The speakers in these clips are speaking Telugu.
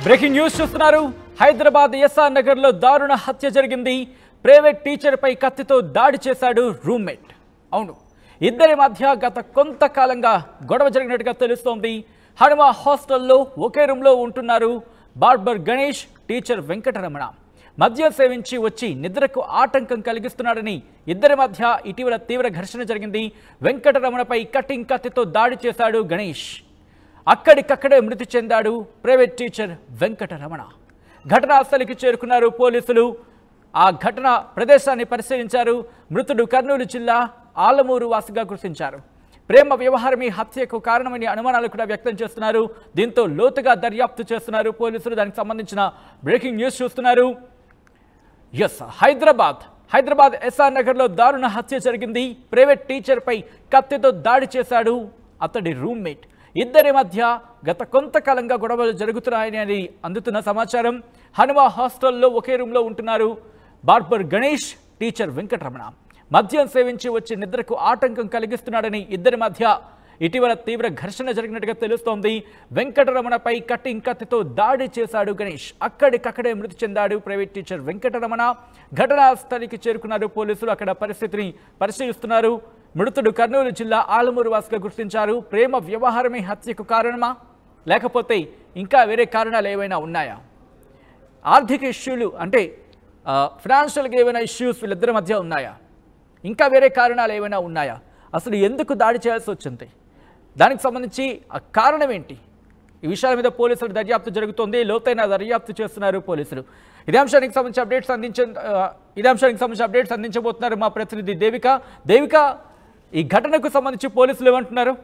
బ్రేకింగ్ న్యూస్ చూస్తున్నారు హైదరాబాద్ ఎస్ఆర్ నగర్ లో దారుణ హత్య జరిగింది ప్రైవేట్ టీచర్ పై కత్తితో దాడి చేశాడు రూమ్మేట్ అవును ఇద్దరి మధ్య గత కొంతకాలంగా గొడవ జరిగినట్టుగా తెలుస్తోంది హనుమ హాస్టల్లో ఒకే రూమ్లో ఉంటున్నారు బార్బర్ గణేష్ టీచర్ వెంకటరమణ మద్యం సేవించి వచ్చి నిద్రకు ఆటంకం కలిగిస్తున్నాడని ఇద్దరి మధ్య ఇటీవల తీవ్ర ఘర్షణ జరిగింది వెంకటరమణపై కటింగ్ కత్తితో దాడి చేశాడు గణేష్ అక్కడికక్కడే మృతి చెందాడు ప్రైవేట్ టీచర్ వెంకటరమణ ఘటనా స్థలికి చేరుకున్నారు పోలీసులు ఆ ఘటన ప్రదేశాన్ని పరిశీలించారు మృతుడు కర్నూలు జిల్లా ఆలమూరు వాసిగా గుర్తించారు ప్రేమ వ్యవహారం ఈ హత్యకు కారణమని అనుమానాలు కూడా వ్యక్తం చేస్తున్నారు దీంతో లోతుగా దర్యాప్తు చేస్తున్నారు పోలీసులు దానికి సంబంధించిన బ్రేకింగ్ న్యూస్ చూస్తున్నారు ఎస్ హైదరాబాద్ హైదరాబాద్ ఎస్ఆర్ నగర్లో దారుణ హత్య జరిగింది ప్రైవేట్ టీచర్పై కత్తితో దాడి చేశాడు అతడి రూమ్మేట్ ఇద్దరి మధ్య గత కొంతకాలంగా గొడవలు జరుగుతున్నాయని అని అందుతున్న సమాచారం హనుమ హాస్టల్లో ఒకే రూమ్లో ఉంటున్నారు బార్బర్ గణేష్ టీచర్ వెంకటరమణ మద్యం సేవించి వచ్చి నిద్రకు ఆటంకం కలిగిస్తున్నాడని ఇద్దరి మధ్య ఇటీవల తీవ్ర ఘర్షణ జరిగినట్టుగా తెలుస్తోంది వెంకటరమణపై కట్టింగ్ కత్తితో దాడి చేశాడు గణేష్ అక్కడికక్కడే మృతి చెందాడు ప్రైవేట్ టీచర్ వెంకటరమణ ఘటనా స్థలికి చేరుకున్నారు పోలీసులు అక్కడ పరిస్థితిని పరిశీలిస్తున్నారు మృతుడు కర్నూలు జిల్లా ఆలమూరు వాసిగా గుర్తించారు ప్రేమ వ్యవహారమే హత్యకు కారణమా లేకపోతే ఇంకా వేరే కారణాలు ఏవైనా ఉన్నాయా ఆర్థిక ఇష్యూలు అంటే ఫినాన్షియల్గా ఏమైనా ఇష్యూస్ వీళ్ళిద్దరి మధ్య ఉన్నాయా ఇంకా వేరే కారణాలు ఏమైనా ఉన్నాయా అసలు ఎందుకు దాడి చేయాల్సి వచ్చింది దానికి సంబంధించి ఆ కారణం ఏంటి ఈ విషయాల మీద పోలీసులు దర్యాప్తు జరుగుతోంది లోతైన దర్యాప్తు చేస్తున్నారు పోలీసులు ఇదే అంశానికి సంబంధించి అప్డేట్స్ అందించే ఆ, ఇదే అంశానికి సంబంధించి అప్డేట్స్ అందించబోతున్నారు మా ప్రతినిధి దేవిక దేవిక ఈ ఘటనకు సంబంధించి పోలీసులు ఏమంటున్నారు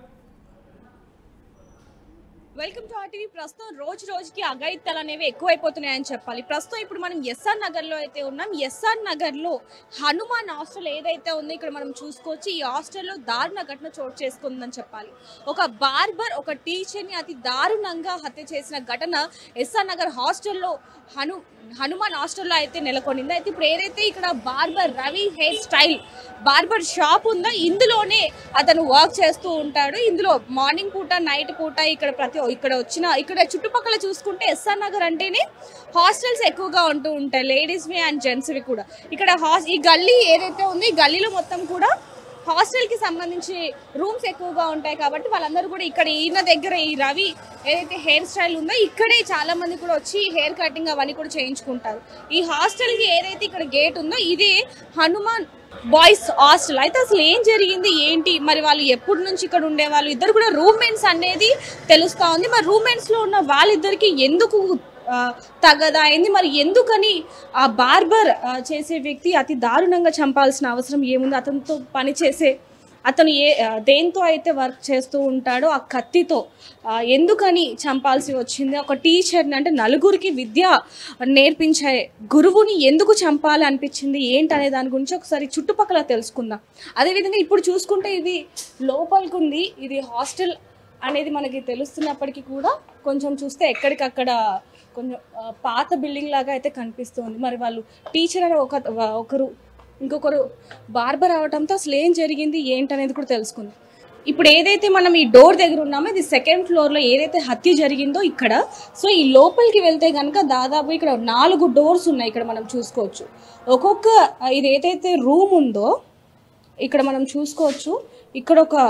వెల్కమ్ టు ఆర్టీవీ ప్రస్తుతం రోజు రోజుకి అఘాయిత్యాలు అనేవి ఎక్కువైపోతున్నాయని చెప్పాలి ప్రస్తుతం ఇప్పుడు మనం ఎస్ఆర్ నగర్ లో అయితే ఉన్నాం ఎస్ఆర్ నగర్ లో హనుమాన్ హాస్టల్ ఏదైతే ఉందో ఇక్కడ మనం చూసుకోవచ్చు ఈ హాస్టల్లో దారుణ ఘటన చోటు చేసుకుందని చెప్పాలి ఒక బార్బర్ ఒక టీచర్ ని అతి దారుణంగా హత్య చేసిన ఘటన ఎస్ఆర్ నగర్ హాస్టల్లో హను హనుమాన్ హాస్టల్లో అయితే నెలకొనింది అయితే ఇప్పుడు ఏదైతే ఇక్కడ barber Ravi hair style barber shop ఉందో ఇందులోనే అతను వర్క్ చేస్తూ ఉంటాడు ఇందులో మార్నింగ్ పూట నైట్ పూట ఇక్కడ ప్రతి ఇక్కడ వచ్చిన ఇక్కడ చుట్టుపక్కల చూసుకుంటే ఎస్ఆర్ నగర్ అంటేనే హాస్టల్స్ ఎక్కువగా ఉంటూ ఉంటాయి లేడీస్వి అండ్ జెంట్స్వి కూడా ఇక్కడ హాస్ ఈ గల్లీ ఏదైతే ఉందో ఈ గల్లీలో మొత్తం కూడా హాస్టల్ కి సంబంధించి రూమ్స్ ఎక్కువగా ఉంటాయి కాబట్టి వాళ్ళందరూ కూడా ఇక్కడ ఈయన దగ్గర ఈ రవి ఏదైతే హెయిర్ స్టైల్ ఉందో ఇక్కడే చాలా మంది కూడా వచ్చి హెయిర్ కటింగ్ అవన్నీ కూడా చేయించుకుంటారు ఈ హాస్టల్ కి ఏదైతే ఇక్కడ గేట్ ఉందో ఇదే హనుమాన్ బాయ్స్ హాస్టల్ అయితే అసలు ఏం జరిగింది ఏంటి మరి వాళ్ళు ఎప్పటి నుంచి ఇక్కడ ఉండేవాళ్ళు ఇద్దరు కూడా రూమ్మేట్స్ అనేది తెలుస్తా ఉంది మరి రూమ్మేట్స్ లో ఉన్న వాళ్ళిద్దరికి ఎందుకు ఆ, తగదా అయింది మరి ఎందుకని ఆ బార్బర్ ఆ, చేసే వ్యక్తి అతి దారుణంగా చంపాల్సిన అవసరం ఏముంది అతనితో పని చేసే అతను ఏ ఆ, దేంతో అయితే వర్క్ చేస్తూ ఉంటాడో ఆ కత్తితో ఆ, ఎందుకని చంపాల్సి వచ్చింది ఒక టీచర్ని అంటే నలుగురికి విద్య నేర్పించే గురువుని ఎందుకు చంపాలి అనిపించింది ఏంటనే దాని గురించి ఒకసారి చుట్టుపక్కల తెలుసుకుందాం అదేవిధంగా ఇప్పుడు చూసుకుంటే ఇది లోపలికి ఉంది ఇది హాస్టల్ అనేది మనకి తెలుస్తున్నప్పటికీ కూడా కొంచెం చూస్తే ఎక్కడికక్కడ కొంచెం ఆ, పాత బిల్డింగ్ లాగా అయితే కనిపిస్తుంది మరి వాళ్ళు టీచర్ అని ఒక ఒకరు ఇంకొకరు బార్బర్ అవటంతో అసలు ఏం జరిగింది ఏంటనేది కూడా తెలుసుకుంది ఇప్పుడు ఏదైతే మనం ఈ డోర్ దగ్గర ఉన్నామో ఇది సెకండ్ ఫ్లోర్లో ఏదైతే హత్య జరిగిందో ఇక్కడ సో ఈ లోపలికి వెళ్తే కనుక దాదాపు ఇక్కడ నాలుగు డోర్స్ ఉన్నాయి ఇక్కడ మనం చూసుకోవచ్చు ఒక్కొక్క ఆ, ఇది ఏదైతే రూమ్ ఉందో ఇక్కడ మనం చూసుకోవచ్చు ఇక్కడ ఒక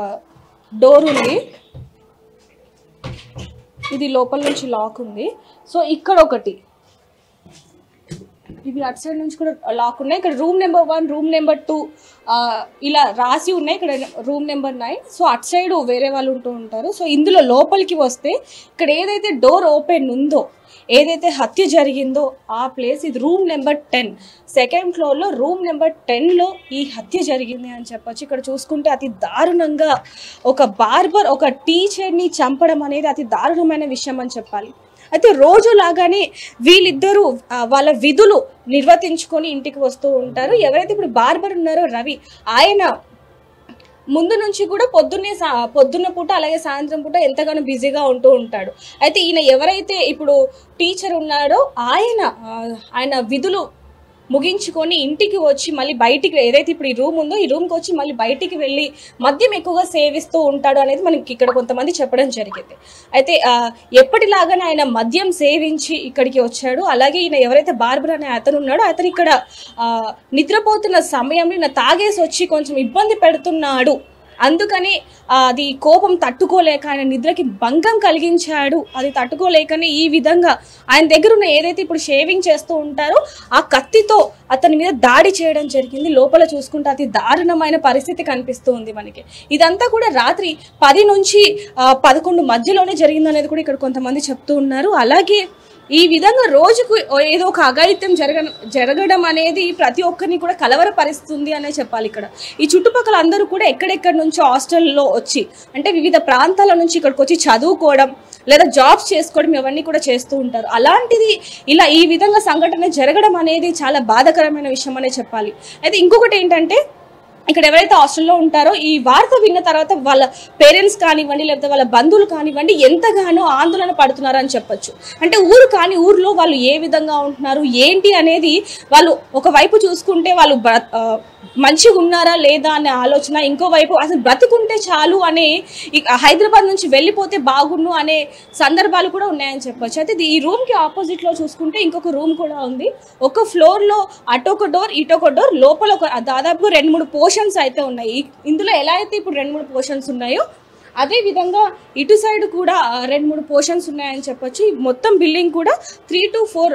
డోర్ ఉంది ఇది లోపల నుంచి లాక్ ఉంది సో ఇక్కడ ఒకటి ఇవి అటు సైడ్ నుంచి కూడా లాక్ ఉన్నాయి ఇక్కడ room number one room number two ఇలా రాసి ఉన్నాయి ఇక్కడ రూమ్ నెంబర్ నైన్ సో అటు సైడ్ వేరే వాళ్ళు ఉంటూ ఉంటారు సో ఇందులో లోపలికి వస్తే ఇక్కడ ఏదైతే డోర్ ఓపెన్ ఉందో ఏదైతే హత్య జరిగిందో ఆ ప్లేస్ ఇది రూమ్ నెంబర్ టెన్ సెకండ్ ఫ్లోర్లో రూమ్ నెంబర్ టెన్లో ఈ హత్య జరిగింది అని చెప్పొచ్చు ఇక్కడ చూసుకుంటే అతి దారుణంగా ఒక బార్బర్ ఒక టీచర్ని చంపడం అనేది అతి దారుణమైన విషయం అని చెప్పాలి అయితే రోజు లాగానే వీళ్ళిద్దరూ ఆ, వాళ్ళ విధులు నిర్వర్తించుకొని ఇంటికి వస్తూ ఉంటారు ఎవరైతే ఇప్పుడు బార్బర్ ఉన్నారో రవి ఆయన ముందు నుంచి కూడా పొద్దున్నే సా పొద్దున్న పూట అలాగే సాయంత్రం పూట ఎంతగానో బిజీగా ఉంటూ ఉంటాడు అయితే ఈయన ఎవరైతే ఇప్పుడు టీచర్ ఉన్నాడో ఆయన ఆ, ఆయన విధులు ముగించుకొని ఇంటికి వచ్చి మళ్ళీ బయటికి ఏదైతే ఇప్పుడు ఈ రూమ్ ఉందో ఈ రూమ్కి వచ్చి మళ్ళీ బయటికి వెళ్ళి మద్యం ఎక్కువగా సేవిస్తూ ఉంటాడు అనేది మనకి ఇక్కడ కొంతమంది చెప్పడం జరిగింది అయితే ఆ, ఎప్పటిలాగానే ఆయన మద్యం సేవించి ఇక్కడికి వచ్చాడు అలాగే ఈయన ఎవరైతే బార్బర్ అనే అతను ఉన్నాడో అతను ఇక్కడ ఆ, నిద్రపోతున్న సమయంలో ఈయన తాగేసి వచ్చి కొంచెం ఇబ్బంది పెడుతున్నాడు అందుకని ఆ, అది కోపం తట్టుకోలేక ఆయన నిద్రకి భంగం కలిగించాడు అది తట్టుకోలేకని ఈ విధంగా ఆయన దగ్గర ఉన్న ఏదైతే ఇప్పుడు షేవింగ్ చేస్తూ ఉంటారో ఆ కత్తితో అతని మీద దాడి చేయడం జరిగింది లోపల చూసుకుంటే అతి దారుణమైన పరిస్థితి కనిపిస్తూ ఉంది మనకి ఇదంతా కూడా రాత్రి పది నుంచి ఆ, పదకొండు మధ్యలోనే జరిగింది అనేది కూడా ఇక్కడ కొంతమంది చెప్తూ ఉన్నారు అలాగే ఈ విధంగా రోజుకు ఏదో ఒక అఘాయిత్యం జరగ జరగడం అనేది ప్రతి ఒక్కరిని కూడా కలవరపరుస్తుంది అనే చెప్పాలి ఇక్కడ ఈ చుట్టుపక్కల అందరూ కూడా ఎక్కడెక్కడి నుంచో హాస్టల్లో వచ్చి అంటే వివిధ ప్రాంతాల నుంచి ఇక్కడికి వచ్చి చదువుకోవడం లేదా జాబ్స్ చేసుకోవడం ఇవన్నీ కూడా చేస్తూ ఉంటారు అలాంటిది ఇలా ఈ విధంగా సంఘటన జరగడం అనేది చాలా బాధాకరమైన విషయం అనే చెప్పాలి అయితే ఇంకొకటి ఏంటంటే ఇక్కడ ఎవరైతే హాస్టల్లో ఉంటారో ఈ వార్త విన్న తర్వాత వాళ్ళ పేరెంట్స్ కానివ్వండి లేకపోతే వాళ్ళ బంధువులు కానివ్వండి ఎంతగానో ఆందోళన పడుతున్నారు అని చెప్పొచ్చు అంటే ఊరు కాని ఊర్లో వాళ్ళు ఏ విధంగా ఉంటున్నారు ఏంటి అనేది వాళ్ళు ఒకవైపు చూసుకుంటే వాళ్ళు బ్ర- ఆ, మంచిగా ఉన్నారా లేదా అనే ఆలోచన ఇంకోవైపు అసలు బ్రతుకుంటే చాలు అనే ఈ హైదరాబాద్ నుంచి వెళ్ళిపోతే బాగుండు అనే సందర్భాలు కూడా ఉన్నాయని చెప్పొచ్చు అయితే ఇది ఈ రూమ్ కి ఆపోజిట్ లో చూసుకుంటే ఇంకొక రూమ్ కూడా ఉంది ఒక ఫ్లోర్ లో అటొక డోర్ ఇటొక డోర్ లోపల ఒక దాదాపు రెండు మూడు పోర్షన్స్ అయితే ఉన్నాయి ఈ- ఇందులో ఎలా అయితే ఇప్పుడు రెండు మూడు పోర్షన్స్ ఉన్నాయో అదే విధంగా ఇటు సైడ్ కూడా ఆ, రెండు మూడు పోర్షన్స్ ఉన్నాయని చెప్పొచ్చు ఈ మొత్తం బిల్డింగ్ కూడా త్రీ టు ఫోర్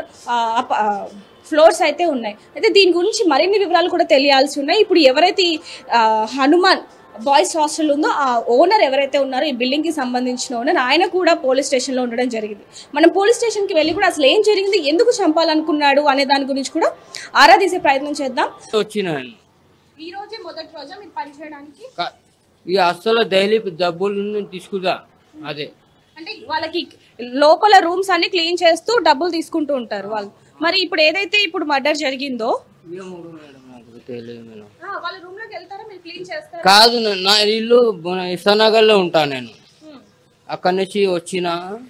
ఫ్లోర్స్ అయితే ఉన్నాయి అయితే దీని గురించి మరిన్ని వివరాలు కూడా తెలియాల్సి ఉన్నాయి ఇప్పుడు ఎవరైతే ఈ, ఆ, హనుమాన్ బాయ్స్ హాస్టల్ ఉందో ఆ ఓనర్ ఎవరైతే ఉన్నారో ఈ బిల్డింగ్ కి సంబంధించిన ఓనర్ ఆయన కూడా పోలీస్ స్టేషన్ లో ఉండడం జరిగింది మనం పోలీస్ స్టేషన్ కి వెళ్ళి కూడా అసలు ఏం జరిగింది ఎందుకు చంపాలనుకున్నాడు అనే దాని గురించి కూడా ఆరా తీసే ప్రయత్నం చేద్దాం వచ్చిన ఈ రోజే మొదటి రోజు మీరు పనిచేయడానికి ఈ అస్సలు డైలీ డబ్బులు తీసుకుదా అదే అంటే వాళ్ళకి లోపల రూమ్స్ అన్ని క్లీన్ చేస్తూ డబ్బులు తీసుకుంటూ ఉంటారు వాళ్ళు మరి ఇప్పుడు ఏదైతే ఇప్పుడు మర్డర్ జరిగిందో ఏమో మేడం నాకు తెలియదు మేడం ఆ, వాళ్ళ రూమ్ లోకి వెళ్తారా మీరు క్లీన్ చేస్తారా కాదు నా- నా ఇల్లు ఇస్తానగర్లో ఉంటా నేను అక్కడి నుంచి వచ్చిన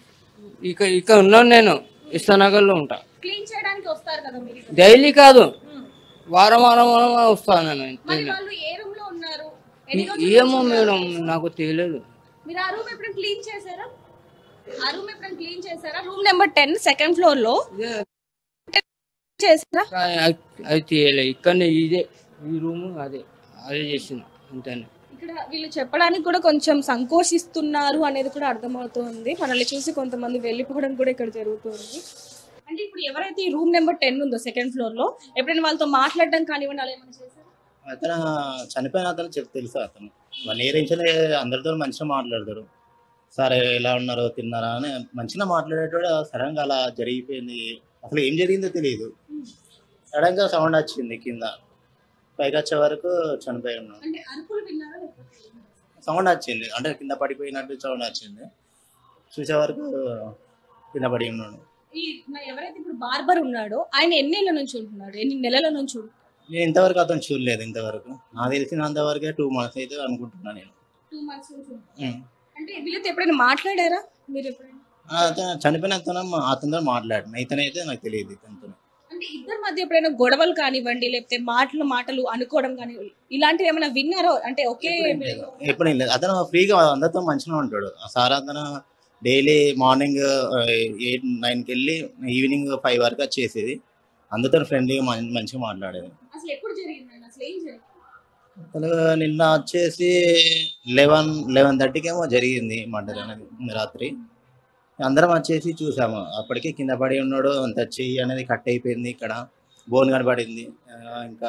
ఇక ఇక్కడ ఉన్నాను నేను ఇస్తానగర్లో ఉంటా క్లీన్ చేయడానికి వస్తారు కదా మీరు ఇక్కడ. డైలీ కాదు ఉమ్. వారం వారం వారం వస్తాను నేను మరి వాళ్ళు ఏ రూమ్ లో ఉన్నారు ఎన్ని ఈ- రోజులు ఏమో మేడం నాకు తెలియదు మీరు ఆ రూమ్ ఎప్పుడైనా క్లీన్ చేశారా ఆ రూమ్ ఎప్పుడైనా క్లీన్ చేశారా room number ten second floor లో చేశారా అది అది తీయలే ఇక్కడనే ఇదే ఈ రూము అదే అదే చేసిన అంతేనే ఇక్కడ వీళ్ళు చెప్పడానికి కూడా కొంచెం సంకోచిస్తున్నారు అనేది కూడా అర్థమవుతుంది మనల్ని చూసి కొంతమంది వెళ్ళిపోవడం కూడా ఇక్కడ జరుగుతుంది అంటే ఇప్పుడు ఎవరైతే ఈ రూమ్ నెంబర్ టెన్ ఉందో సెకండ్ ఫ్లోర్ లో ఎప్పుడైనా వాళ్ళతో మాట్లాడడం కానివ్వండి అలా ఏమైనా చేశారా అతను చనిపోయిన అతను చెప్పు తెలుసు అతను వన్ ఇయర్ నుంచి అందరితో మంచిగా మాట్లాడతారు సరే ఎలా ఉన్నారో తిన్నారా అని మంచిగా మాట్లాడేటోడు సడన్ గా అలా జరిగిపోయింది అసలు ఏం జరిగిందో తెలియదు సడన్ గా సౌండ్ వచ్చింది కింద పైకి వచ్చే వరకు చనిపోయి ఉన్నాడు అంటే అరుపులు విన్నారా లేకపోతే సౌండ్ వచ్చింది అంటే కింద పడిపోయినట్టు సౌండ్ వచ్చింది చూసే వరకు కింద పడి ఉన్నాడు ఈ నా ఎవరైతే ఇప్పుడు బార్బర్ ఉన్నాడో ఆయన ఎన్నేళ్ల నుంచి ఉంటున్నాడు ఎన్ని నెలల నుంచి ఉంటున్నాడు నేను ఇంతవరకు అతను చూడలేదు ఇంతవరకు నాకు తెలిసినంత వరకే టూ మంత్స్ అయితే అనుకుంటున్నాను నేను టూ మంత్స్ నుంచి ఉంటున్నాడు. ఉం. అంటే వీళ్ళతో ఎప్పుడైనా మాట్లాడారా మీరు ఎప్పుడైనా అతను చనిపోయిన అతను అతనితో మాట్లాడిన ఇతనైతే నాకు తెలియదు ఇతనితో అంటే ఇద్దరి మధ్య ఎప్పుడైనా గొడవలు కానివ్వండి లేకపోతే మాటలు మాటలు అనుకోవడం కానీ ఇలాంటివి ఏమైనా విన్నారో అంటే ఒకే ఎప్పుడు లేదు అతను ఫ్రీగా అందరితో మంచిగా ఉంటాడు ఆ సార్ అతను డైలీ మార్నింగ్ ఎయిట్ నైన్కి వెళ్ళి ఈవినింగ్ ఫైవ్ వరకు వచ్చేసేది అందరితో ఫ్రెండ్లీగా మంచిగా మాట్లాడేది అసలు ఎప్పుడు జరిగిందండి అసలు ఏం జరిగింది అతను నిన్న వచ్చేసి లెవెన్ లెవెన్ థర్టీకి ఏమో జరిగింది మర్డర్ అనేది రాత్రి అందరం వచ్చేసి చూసాము అప్పటికే కింద పడి ఉన్నాడు అంత చెయ్యి అనేది కట్ అయిపోయింది ఇక్కడ బోన్ కనబడింది ఆ, ఇంకా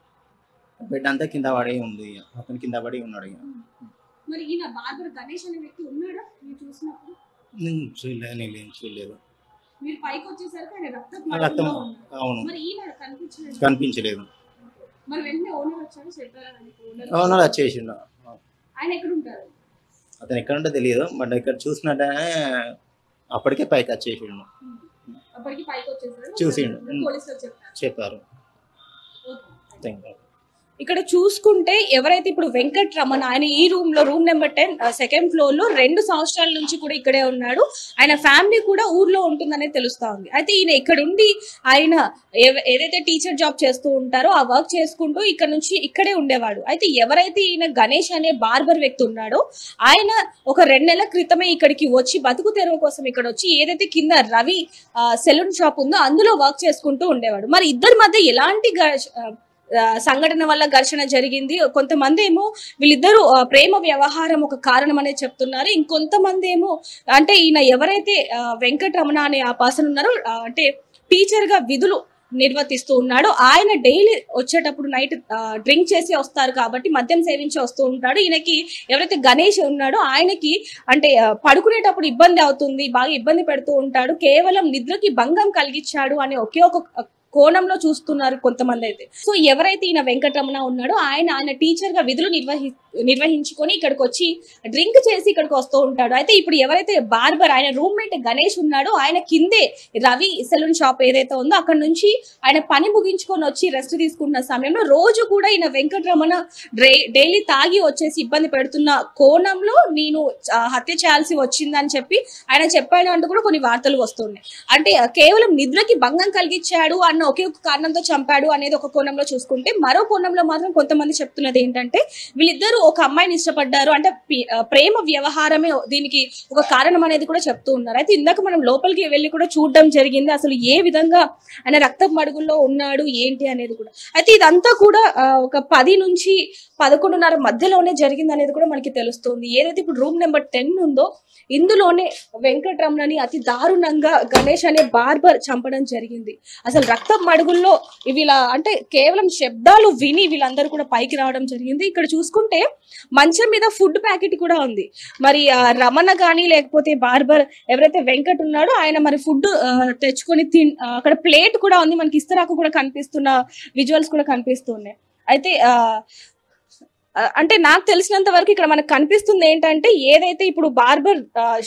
బెడ్ అంతా కింద పడి ఉంది అతను కింద పడి ఉన్నాడు ఇక. మరి ఈయన బార్బర్ గణేష్ అనే వ్యక్తి ఉన్నాడా మీరు చూసినప్పుడు నేను చూడలేదు నేను ఏం చూడలేదు మీరు పైకి వచ్చేసరికి ఆయన రక్త రక్తం అవును మరి ఈయన కనిపించలేదు కనిపించలేదు మరి వెంటనే ఓనర్ వచ్చారు చెప్పారా ఆయనకి owner? ఓనర్ వచ్చేసిండు ఆయన ఎక్కడ ఉంటారు అతను ఎక్కడ ఉంటే తెలియదు బట్ ఇక్కడ చూసినట్టనే అప్పటికే పైకి వచ్చేసిండు అప్పటికి పైకి వచ్చేసారు చూసిండు. పోలీసులు చెప్పారు చెప్పారు ఓకే థ్యాంక్ యూ ఇక్కడ చూసుకుంటే ఎవరైతే ఇప్పుడు వెంకట్ రమణ ఆయన ఈ రూమ్ లో room number ten second floor లో రెండు సంవత్సరాల నుంచి కూడా ఇక్కడే ఉన్నాడు ఆయన ఫ్యామిలీ కూడా ఊర్లో ఉంటుందనేది తెలుస్తా ఉంది అయితే ఈయన ఇక్కడ ఉండి ఆయన ఏవ- ఏదైతే టీచర్ జాబ్ చేస్తూ ఉంటారో ఆ వర్క్ చేసుకుంటూ ఇక్కడ నుంచి ఇక్కడే ఉండేవాడు అయితే ఎవరైతే ఈయన గణేష్ అనే బార్బర్ వ్యక్తి ఉన్నాడో ఆయన ఒక రెండు నెలల క్రితమే ఇక్కడికి వచ్చి బతుకు తెరువు కోసం ఇక్కడ వచ్చి ఏదైతే కింద రవి సెలూన్ షాప్ ఉందో అందులో వర్క్ చేసుకుంటూ ఉండేవాడు మరి ఇద్దరి మధ్య ఎలాంటి ఘర్ష- ఆ, ఆ, సంఘటన వల్ల ఘర్షణ జరిగింది కొంతమంది ఏమో వీళ్ళిద్దరూ ఆ, ప్రేమ వ్యవహారం ఒక కారణం అనేది చెప్తున్నారు ఇంకొంతమంది ఏమో అంటే ఈయన ఎవరైతే ఆ, వెంకటరమణ అనే ఆ పర్సన్ ఉన్నారో ఆ, అంటే టీచర్ గా విధులు నిర్వర్తిస్తూ ఉన్నాడు ఆయన డైలీ వచ్చేటప్పుడు నైట్ డ్రింక్ చేసి వస్తారు కాబట్టి మద్యం సేవించి వస్తూ ఉంటాడు ఈయనకి ఎవరైతే గణేష్ ఉన్నాడో ఆయనకి అంటే ఆ, పడుకునేటప్పుడు ఇబ్బంది అవుతుంది బాగా ఇబ్బంది పెడుతూ ఉంటాడు కేవలం నిద్రకి భంగం కలిగించాడు అనే ఒకే ఒక కోణంలో చూస్తున్నారు కొంతమంది అయితే సో ఎవరైతే ఈయన వెంకటరమణ ఉన్నాడో ఆయన ఆయన టీచర్ గా విధులు నిర్వహి నిర్వహించుకొని ఇక్కడికి వచ్చి డ్రింక్ చేసి ఇక్కడికి వస్తూ ఉంటాడు అయితే ఇప్పుడు ఎవరైతే బార్బర్ ఆయన రూమ్మేట్ గణేష్ ఉన్నాడో ఆయన కిందే రవి సెలూన్ షాప్ ఏదైతే ఉందో అక్కడ నుంచి ఆయన పని ముగించుకొని వచ్చి రెస్ట్ తీసుకుంటున్న సమయంలో రోజు కూడా ఈయన వెంకటరమణ డైలీ తాగి వచ్చేసి ఇబ్బంది పెడుతున్న కోణంలో నేను ఆ, హత్య చేయాల్సి వచ్చిందని చెప్పి ఆయన చెప్పాడు అంటూ కూడా కొన్ని వార్తలు వస్తున్నాయి అంటే ఆ, కేవలం నిద్రకి భంగం కలిగించాడు అన్న ఒకే ఒక కారణంతో చంపాడు అనేది ఒక కోణంలో చూసుకుంటే మరో కోణంలో మాత్రం కొంతమంది చెప్తున్నది ఏంటంటే వీళ్ళిద్దరూ ఒక అమ్మాయిని ఇష్టపడ్డారు అంటే పి- ఆ, ప్రేమ వ్యవహారమే దీనికి ఒక కారణం అనేది కూడా చెప్తూ ఉన్నారు అయితే ఇందాక మనం లోపలికి వెళ్ళి కూడా చూడడం జరిగింది అసలు ఏ విధంగా ఆయన రక్త మడుగుల్లో ఉన్నాడు ఏంటి అనేది కూడా అయితే ఇదంతా కూడా ఆ, ఒక పది నుంచి పదకొండున్నర మధ్యలోనే జరిగింది అనేది కూడా మనకి తెలుస్తుంది ఏదైతే ఇప్పుడు రూమ్ నెంబర్ టెన్ ఉందో ఇందులోనే వెంకటరమణని అతి దారుణంగా గణేష్ అనే బార్బర్ చంపడం జరిగింది అసలు రక్తం మడుగుల్లో వీళ్ళ అంటే కేవలం శబ్దాలు విని వీళ్ళందరూ కూడా పైకి రావడం జరిగింది ఇక్కడ చూసుకుంటే మంచం మీద ఫుడ్ ప్యాకెట్ కూడా ఉంది మరి ఆ రమణ కానీ లేకపోతే బార్బర్ ఎవరైతే వెంకట్ ఉన్నాడో ఆయన మరి ఫుడ్ తెచ్చుకొని తిన్ ఆ, అక్కడ ప్లేట్ కూడా ఉంది మనకి ఇస్తరాకు కూడా కనిపిస్తున్న విజువల్స్ కూడా కనిపిస్తున్నాయి అయితే ఆ ఆ, అంటే నాకు తెలిసినంత వరకు ఇక్కడ మనకు కనిపిస్తుంది ఏంటంటే ఏదైతే ఇప్పుడు బార్బర్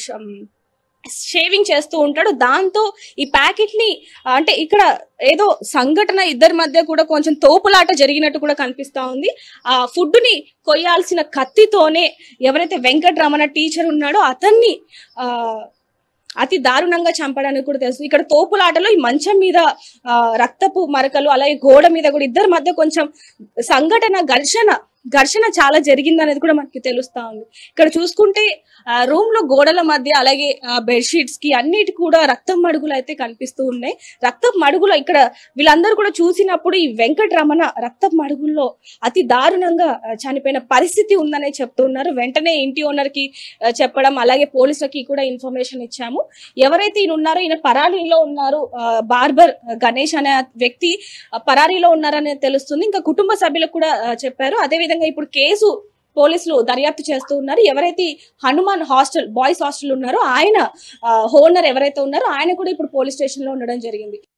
షేవింగ్ చేస్తూ ఉంటాడో దాంతో ఈ ప్యాకెట్ ని ఆ, అంటే ఇక్కడ ఏదో సంఘటన ఇద్దరి మధ్య కూడా కొంచెం తోపులాట జరిగినట్టు కూడా కనిపిస్తా ఉంది ఆ ఫుడ్ ని కొయ్యాల్సిన కత్తితోనే ఎవరైతే వెంకటరమణ టీచర్ ఉన్నాడో అతన్ని ఆ అతి దారుణంగా చంపడానికి కూడా తెలుసు ఇక్కడ తోపులాటలో ఈ మంచం మీద ఆ, రక్తపు మరకలు అలాగే గోడ మీద కూడా ఇద్దరి మధ్య కొంచెం సంఘటన ఘర్షణ ఘర్షణ చాలా జరిగింది అనేది కూడా మనకి తెలుస్తా ఉంది ఇక్కడ చూసుకుంటే రూమ్ లో గోడల మధ్య అలాగే బెడ్షీట్స్ కి అన్నిటి కూడా రక్తం మడుగులు అయితే కనిపిస్తూ ఉన్నాయి రక్తం మడుగులో ఇక్కడ వీళ్ళందరూ కూడా చూసినప్పుడు ఈ వెంకటరమణ రక్తం మడుగుల్లో అతి దారుణంగా ఆ, చనిపోయిన పరిస్థితి ఉందనే చెప్తున్నారు వెంటనే ఇంటి ఓనర్ కి ఆ, చెప్పడం అలాగే పోలీసులకి కూడా ఇన్ఫర్మేషన్ ఇచ్చాము ఎవరైతే ఈయన ఉన్నారో ఈయన పరారీలో ఉన్నారు ఆ, బార్బర్ గణేష్ అనే వ్యక్తి ఆ, పరారీలో ఉన్నారనేది తెలుస్తుంది ఇంకా కుటుంబ సభ్యులకు కూడా ఆ, చెప్పారు అదే విధంగా ఇప్పుడు కేసు పోలీసులు దర్యాప్తు చేస్తూ ఉన్నారు ఎవరైతే ఈ హనుమాన్ హాస్టల్ బాయ్స్ హాస్టల్ ఉన్నారో ఆయన ఓనర్ ఎవరైతే ఉన్నారో ఆయన కూడా ఇప్పుడు పోలీస్ స్టేషన్ లో ఉండడం జరిగింది